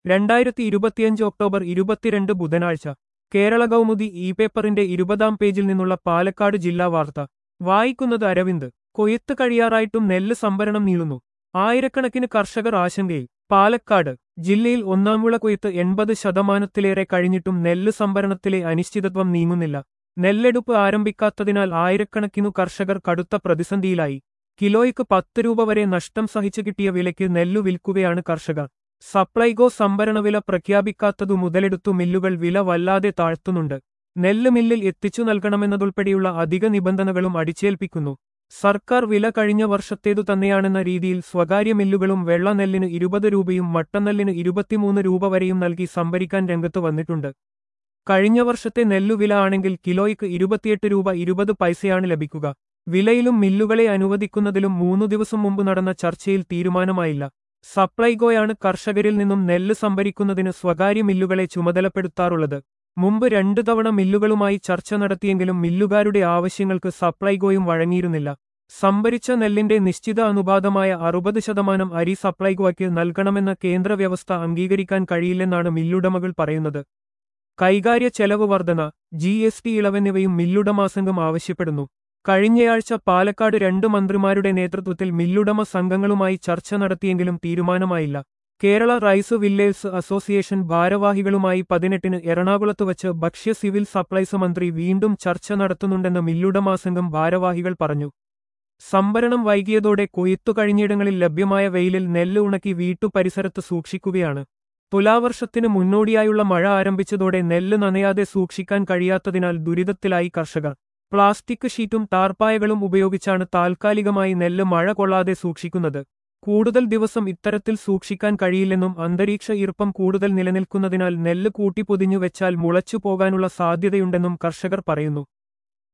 രണ്ടായിരത്തി ഇരുപത്തിയഞ്ച് ഒക്ടോബർ ഇരുപത്തിരണ്ട് ബുധനാഴ്ച കേരള കൗമുദി ഇ പേപ്പറിന്റെ ഇരുപതാം പേജിൽ നിന്നുള്ള പാലക്കാട് ജില്ലാ വാർത്ത വായിക്കുന്നത് അരവിന്ദ് കൊയ്ത്ത് കഴിയാറായിട്ടും നെല്ല് സംഭരണം നീളുന്നു ആയിരക്കണക്കിന് കർഷകർ ആശങ്കയിൽ പാലക്കാട് ജില്ലയിൽ ഒന്നാം വിള കൊയ്ത്ത് എൺപത് ശതമാനത്തിലേറെ കഴിഞ്ഞിട്ടും നെല്ല് സംഭരണത്തിലെ അനിശ്ചിതത്വം നീങ്ങുന്നില്ല നെല്ലെടുപ്പ് ആരംഭിക്കാത്തതിനാൽ ആയിരക്കണക്കിനു കർഷകർ കടുത്ത പ്രതിസന്ധിയിലായി കിലോയ്ക്ക് പത്ത് രൂപ വരെ നഷ്ടം സഹിച്ചു കിട്ടിയ വിലയ്ക്ക് നെല്ലു വിൽക്കുകയാണ് കർഷകർ സപ്ലൈകോ സംഭരണവില പ്രഖ്യാപിക്കാത്തതു മുതലെടുത്തു മില്ലുകൾ വില വല്ലാതെ താഴ്ത്തുന്നുണ്ട് നെല്ല് മില്ലിൽ എത്തിച്ചു നൽകണമെന്നതുൾപ്പെടെയുള്ള അധിക നിബന്ധനകളും അടിച്ചേൽപ്പിക്കുന്നു സർക്കാർ വില കഴിഞ്ഞ വർഷത്തേതു തന്നെയാണെന്ന രീതിയിൽ സ്വകാര്യ മില്ലുകളും വെള്ളനെല്ലിന് ഇരുപത് രൂപയും മട്ടനെല്ലിന് ഇരുപത്തിമൂന്ന് രൂപ വരെയും നൽകി സംഭരിക്കാൻ രംഗത്ത് വന്നിട്ടുണ്ട് കഴിഞ്ഞ വർഷത്തെ നെല്ലുവില ആണെങ്കിൽ കിലോയ്ക്ക് ഇരുപത്തിയെട്ട് രൂപ ഇരുപത് പൈസയാണ് ലഭിക്കുക വിലയിലും മില്ലുകളെ അനുവദിക്കുന്നതിലും മൂന്നു ദിവസം മുമ്പ് നടന്ന ചർച്ചയിൽ തീരുമാനമായില്ല സപ്ലൈകോയാണ് കർഷകരിൽ നിന്നും നെല്ല് സംഭരിക്കുന്നതിന് സ്വകാര്യ മില്ലുകളെ ചുമതലപ്പെടുത്താറുള്ളത് മുമ്പ് രണ്ടു തവണ മില്ലുകളുമായി ചർച്ച നടത്തിയെങ്കിലും മില്ലുകാരുടെ ആവശ്യങ്ങൾക്ക് സപ്ലൈകോയും വഴങ്ങിയിരുന്നില്ല സംഭരിച്ച നെല്ലിന്റെ നിശ്ചിത അനുപാതമായ അറുപത് ശതമാനം അരി സപ്ലൈകോയ്ക്ക് നൽകണമെന്ന കേന്ദ്ര വ്യവസ്ഥ അംഗീകരിക്കാൻ കഴിയില്ലെന്നാണ് മില്ലുടമകൾ പറയുന്നത് കൈകാര്യ ചെലവ് വർധന ജി എസ് ടി ഇളവെന്നിവയും മില്ലുടമാസംഘം ആവശ്യപ്പെടുന്നു കഴിഞ്ഞയാഴ്ച പാലക്കാട് രണ്ട് മന്ത്രിമാരുടെ നേതൃത്വത്തിൽ മില്ലുടമ സംഘങ്ങളുമായി ചർച്ച നടത്തിയെങ്കിലും തീരുമാനമായില്ല കേരള റൈസ് വില്ലേഴ്സ് അസോസിയേഷൻ ഭാരവാഹികളുമായി പതിനെട്ടിന് എറണാകുളത്ത് വച്ച് ഭക്ഷ്യ സിവിൽ സപ്ലൈസ് മന്ത്രി വീണ്ടും ചർച്ച നടത്തുന്നുണ്ടെന്ന് മില്ലുടമാസംഘം ഭാരവാഹികൾ പറഞ്ഞു സംഭരണം വൈകിയതോടെ കൊയ്ത്തു കഴിഞ്ഞിടങ്ങളിൽ ലഭ്യമായ വെയിലിൽ നെല്ല് ഉണക്കി വീട്ടുപരിസരത്ത് സൂക്ഷിക്കുകയാണ് തുലാവർഷത്തിന് മുന്നോടിയായുള്ള മഴ ആരംഭിച്ചതോടെ നെല്ല് നനയാതെ സൂക്ഷിക്കാൻ കഴിയാത്തതിനാൽ ദുരിതത്തിലായി കർഷകർ പ്ലാസ്റ്റിക് ഷീറ്റും ടാർപ്പായകളും ഉപയോഗിച്ചാണ് താൽക്കാലികമായി നെല്ല് മഴ കൊള്ളാതെ സൂക്ഷിക്കുന്നത് കൂടുതൽ ദിവസം ഇത്തരത്തിൽ സൂക്ഷിക്കാൻ കഴിയില്ലെന്നും അന്തരീക്ഷ ഈർപ്പം കൂടുതൽ നിലനിൽക്കുന്നതിനാൽ നെല്ല് കൂട്ടിപ്പൊതിഞ്ഞു വെച്ചാൽ മുളച്ചു പോകാനുള്ള സാധ്യതയുണ്ടെന്നും കർഷകർ പറയുന്നു